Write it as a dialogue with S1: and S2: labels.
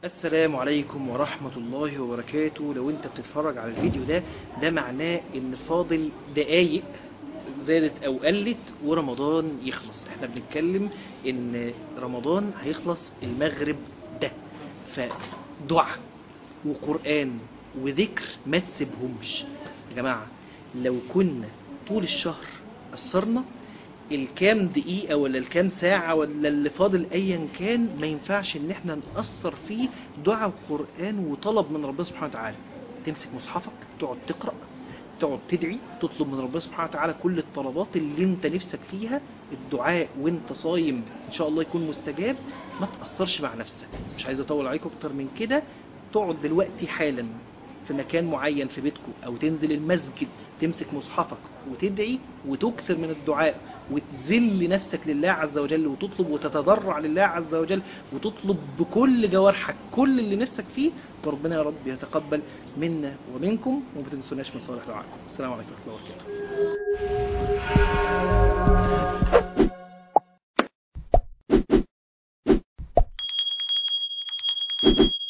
S1: السلام عليكم ورحمة الله وبركاته لو انت بتتفرج على الفيديو ده ده معناه ان فاضل دقايق زادت او قلت ورمضان يخلص احنا بنتكلم ان رمضان هيخلص المغرب ده فدعاء وقرآن وذكر ما تسيبهمش يا جماعة لو كنا طول الشهر قصرنا الكام دقيقة ولا الكام ساعة ولا اللي فاضل ايا كان ما ينفعش ان احنا نأثر فيه دعاء وقرآن وطلب من ربنا سبحانه وتعالى تمسك مصحفك تقعد تقرأ تقعد تدعي تطلب من ربنا سبحانه وتعالى كل الطلبات اللي انت نفسك فيها الدعاء وانت صايم ان شاء الله يكون مستجاب ما تأثرش مع نفسك مش عايز اطول عليكم اكتر من كده تقعد دلوقتي حالا في مكان معين في بيتكم او تنزل المسجد تمسك مصحفك وتدعي وتكثر من الدعاء وتذل نفسك لله عز وجل وتطلب وتتضرع لله عز وجل وتطلب بكل جوارحك كل اللي نفسك فيه وربنا يا رب يتقبل منا ومنكم وما تنسوناش من صالح دعائكم السلام عليكم ورحمه الله وبركاته